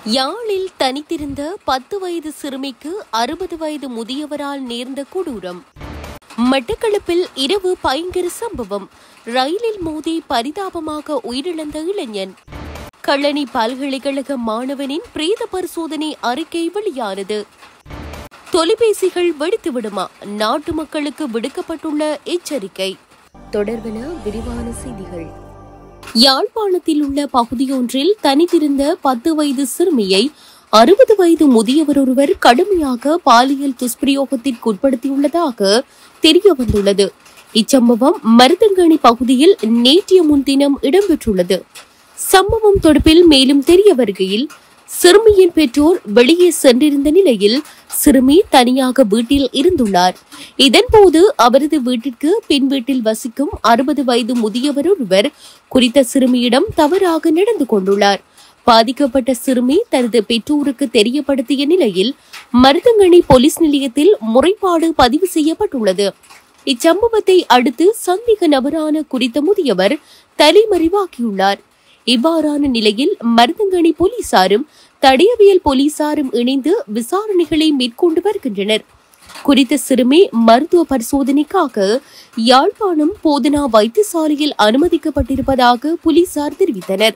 யாழில் தனித்திருந்த பத்து வயது சிறுமிக்கு அறுபது வயது முதியவரால் நேர்ந்த கொடூரம் மட்டக்களப்பில் இரவு பயங்கர சம்பவம் ரயிலில் மோதி பரிதாபமாக உயிரிழந்த இளைஞன் கள்ளணி பல்கலைக்கழக மாணவனின் பிரேத பரிசோதனை அறிக்கை வெளியானது தொலைபேசிகள் வெடித்து விடுமா நாட்டு மக்களுக்கு விடுக்கப்பட்டுள்ள எச்சரிக்கை தொடர்பென விரிவான செய்திகள் யாழ்ப்பாணத்தில் உள்ள பகுதியொன்றில் தனித்திருந்த பத்து வயது சிறுமியை அறுபது வயது முதியவர் ஒருவர் கடுமையாக பாலியல் துஷ்பிரயோகத்திற்கு உட்படுத்தியுள்ளதாக தெரிய வந்துள்ளது இச்சம்பவம் மருதங்கணி பகுதியில் நேற்றைய முன்தினம் இடம்பெற்றுள்ளது சம்பவம் தொடர்பில் மேலும் தெரிய வருகையில் சிறுமியின் பெற்றோர் வெளியே சென்றிருந்த நிலையில் சிறுமி தனியாக வீட்டில் இருந்துள்ளார் இதன்போது அவரது வீட்டிற்கு பின் வீட்டில் வசிக்கும் அறுபது வயது முதியவர் ஒருவர் குறித்த சிறுமியிடம் தவறாக நடந்து கொண்டுள்ளார் பாதிக்கப்பட்ட சிறுமி தனது பெற்றோருக்கு தெரியப்படுத்திய நிலையில் மருதங்கணி போலீஸ் நிலையத்தில் முறைப்பாடு பதிவு செய்யப்பட்டுள்ளது இச்சம்பவத்தை அடுத்து சந்தேக நபரான குறித்த முதியவர் தலைமறைவாகியுள்ளார் இவ்வாறான நிலையில் மருதங்கணி போலீசாரும் தடயவியல் போலீசாரும் இணைந்து விசாரணைகளை மேற்கொண்டு வருகின்றனர் குறித்த சிறுமி மருத்துவ பரிசோதனைக்காக யாழ்ப்பாணம் போதனா வைத்தியசாலையில் அனுமதிக்கப்பட்டிருப்பதாக போலீசார் தெரிவித்தனர்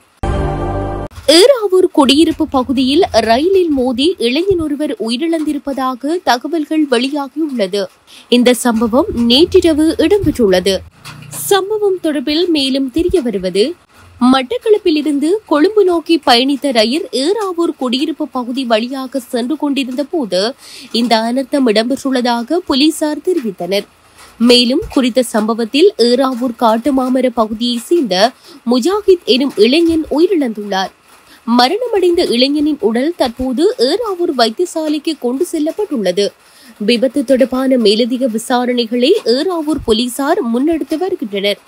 ஏறாவூர் குடியிருப்பு பகுதியில் ரயிலில் மோதி இளைஞன் ஒருவர் உயிரிழந்திருப்பதாக தகவல்கள் வெளியாகியுள்ளது இந்த சம்பவம் நேற்றிரவு இடம்பெற்றுள்ளது சம்பவம் தொடர்பில் மேலும் தெரிய வருவது மட்டக்களப்பிலிருந்து கொழும்பு நோக்கி பயணித்த ரயில் ஏறாவூர் குடியிருப்பு பகுதி வழியாக சென்று கொண்டிருந்த போது இந்த அனர்த்தம் இடம்பெற்றுள்ளதாக போலீசார் தெரிவித்தனர் மேலும் குறித்த சம்பவத்தில் ஏறாவூர் காட்டுமாமர பகுதியைச் சேர்ந்த முஜாஹித் எனும் இளைஞன் உயிரிழந்துள்ளார் மரணமடைந்த இளைஞனின் உடல் தற்போது ஏறாவூர் வைத்தியசாலைக்கு கொண்டு செல்லப்பட்டுள்ளது விபத்து தொடர்பான மேலதிக விசாரணைகளை ஏறாவூர் போலீசார் முன்னெடுத்து வருகின்றனர்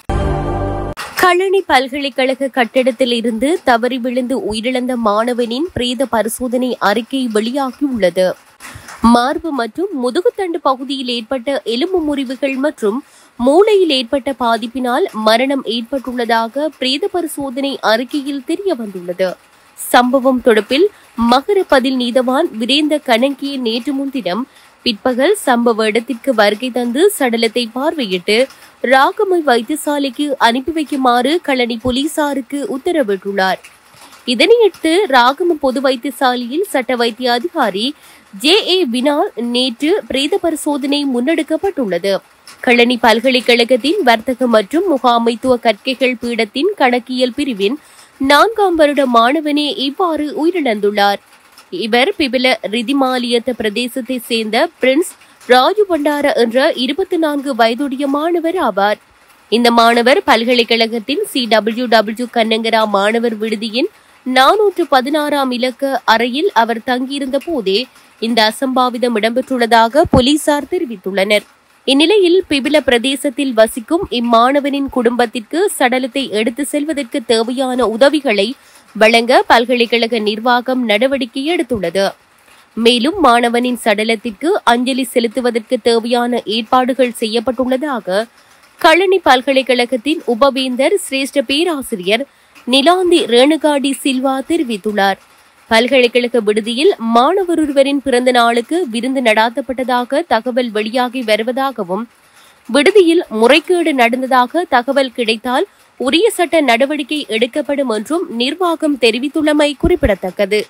கழனி பல்கலைக்கழக கட்டிடத்தில் இருந்து தவறி விழுந்து உயிரிழந்த மாணவனின் பிரேத பரிசோதனை அறிக்கை வெளியாகியுள்ளது மார்பு மற்றும் முதுகுத்தண்டு பகுதியில் ஏற்பட்ட எலும்பு முறிவுகள் மற்றும் மூளையில் ஏற்பட்ட பாதிப்பினால் மரணம் ஏற்பட்டுள்ளதாக பிரேத பரிசோதனை அறிக்கையில் தெரிய வந்துள்ளது சம்பவம் தொடர்பில் மகர பதில் நீதவான் விரேந்த கணங்கிய நேற்று முன்தினம் பிற்பகல் சம்பவ இடத்திற்கு வருகை தந்து சடலத்தை பார்வையிட்டு ராகமை வைத்தியசாலைக்கு அனுப்பி வைக்குமாறு களனி போலீசாருக்கு உத்தரவிட்டுள்ளார் இதனையடுத்து ராகம பொது வைத்தியசாலையில் சட்ட வைத்திய அதிகாரி ஜே ஏ வினால் நேற்று பிரேத பரிசோதனை முன்னெடுக்கப்பட்டுள்ளது களனி பல்கலைக்கழகத்தின் வர்த்தக மற்றும் முகாமைத்துவ கற்கைகள் பீடத்தின் கணக்கியல் பிரிவின் நான்காம் வருட மாணவனே இவ்வாறு உயிரிழந்துள்ளார் இவர் பிபில ரிதிமாலியத்த பிரதேசத்தை சேர்ந்த பிரின்ஸ் ராஜு பண்டார என்ற இருபத்தி நான்கு வயதுடைய மாணவர் ஆவார் இந்த மாணவர் பல்கலைக்கழகத்தின் சி டபிள்யூ டபிள்யூ கண்ணங்கரா மாணவர் விடுதியின் நானூற்று பதினாறாம் இலக்க அறையில் அவர் தங்கியிருந்த போதே இந்த அசம்பாவிதம் இடம்பெற்றுள்ளதாக போலீசார் தெரிவித்துள்ளனர் இந்நிலையில் பிபில பிரதேசத்தில் வசிக்கும் இம்மாணவனின் குடும்பத்திற்கு சடலத்தை எடுத்து செல்வதற்கு தேவையான உதவிகளை வழங்க பல்கலைக்கழக நிர்வாகம் நடவடிக்கை எடுத்துள்ளது மேலும் மாணவனின் சடலத்திற்கு அஞ்சலி செலுத்துவதற்கு தேவையான ஏற்பாடுகள் செய்யப்பட்டுள்ளதாக களனி பல்கலைக்கழகத்தின் உபவேந்தர் சிரேஷ்ட பேராசிரியர் நிலாந்தி ரேணுகாடி சில்வா தெரிவித்துள்ளார் பல்கலைக்கழக விடுதியில் மாணவர் ஒருவரின் பிறந்த நாளுக்கு விருந்து நடாத்தப்பட்டதாக தகவல் வெளியாகி வருவதாகவும் விடுதியில் முறைகேடு நடந்ததாக தகவல் கிடைத்தால் உரிய சட்ட நடவடிக்கை எடுக்கப்படும் என்றும் நிர்வாகம் தெரிவித்துள்ளமை குறிப்பிடத்தக்கது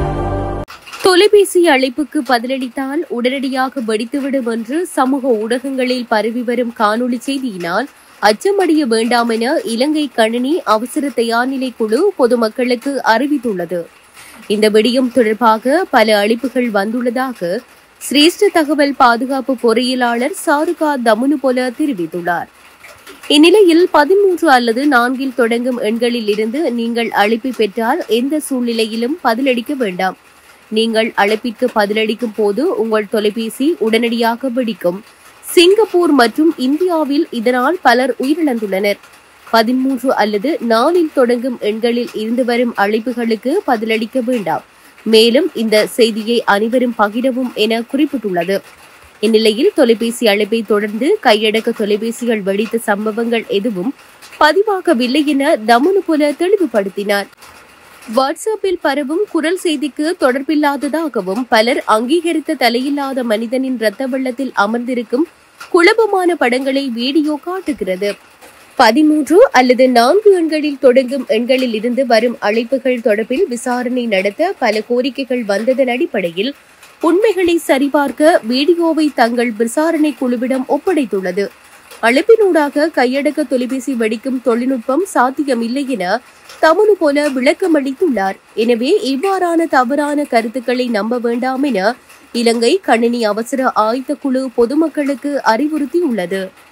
தொலைபேசி அழைப்புக்கு பதிலளித்தால் உடனடியாக வெடித்துவிடும் என்று சமூக ஊடகங்களில் பரவி வரும் காணொலி செய்தியினால் அச்சமடைய வேண்டாம் என இலங்கை கணினி அவசர தயார்நிலை குழு பொதுமக்களுக்கு அறிவித்துள்ளது இந்த விடயம் தொடர்பாக பல அழைப்புகள் வந்துள்ளதாக சிரேஷ்ட தகவல் பாதுகாப்பு பொறியியலாளர் சாருகா தமுனு போல தெரிவித்துள்ளார் இந்நிலையில் பதிமூன்று அல்லது நான்கில் தொடங்கும் எண்களில் இருந்து நீங்கள் அழைப்பை பெற்றால் எந்த சூழ்நிலையிலும் பதிலளிக்க வேண்டாம் நீங்கள் அழைப்பிற்கு பதிலளிக்கும் போது உங்கள் தொலைபேசி உடனடியாக வெடிக்கும் சிங்கப்பூர் மற்றும் இந்தியாவில் இதனால் பலர் உயிரிழந்துள்ளனர் பதிமூன்று அல்லது நாலில் தொடங்கும் எண்களில் இருந்து வரும் அழைப்புகளுக்கு பதிலளிக்க வேண்டாம் மேலும் இந்த செய்தியை அனைவரும் பகிரவும் என குறிப்பிட்டுள்ளது இந்நிலையில் தொலைபேசி அழைப்பை தொடர்ந்து கையடக்க தொலைபேசிகள் வெடித்த சம்பவங்கள் எதுவும் பதிவாகவில்லை என தமனு போல தெளிவுபடுத்தினார் வாட்ஸ்அப்பில் பரவும் குரல் செய்திக்கு தொடர்பில்லாததாகவும் பலர் அங்கீகரித்த தலையில்லாத மனிதனின் இரத்த வெள்ளத்தில் அமர்ந்திருக்கும் குழப்பமான படங்களை வீடியோ காட்டுகிறது பதிமூன்று அல்லது நான்கு எண்களில் தொடங்கும் எண்களில் இருந்து வரும் அழைப்புகள் தொடர்பில் விசாரணை நடத்த பல கோரிக்கைகள் வந்ததன் அடிப்படையில் உண்மைகளை சரிபார்க்க வீடியோவை தங்கள் விசாரணை குழுவிடம் ஒப்படைத்துள்ளது அழைப்பினூடாக கையடக்க தொலைபேசி வெடிக்கும் தொழில்நுட்பம் சாத்தியமில்லை என தமனு போல விளக்கம் அளித்துள்ளார் எனவே இவ்வாறான தவறான கருத்துக்களை நம்ப வேண்டாம் என இலங்கை கணினி அவசர ஆயுத குழு பொதுமக்களுக்கு அறிவுறுத்தியுள்ளது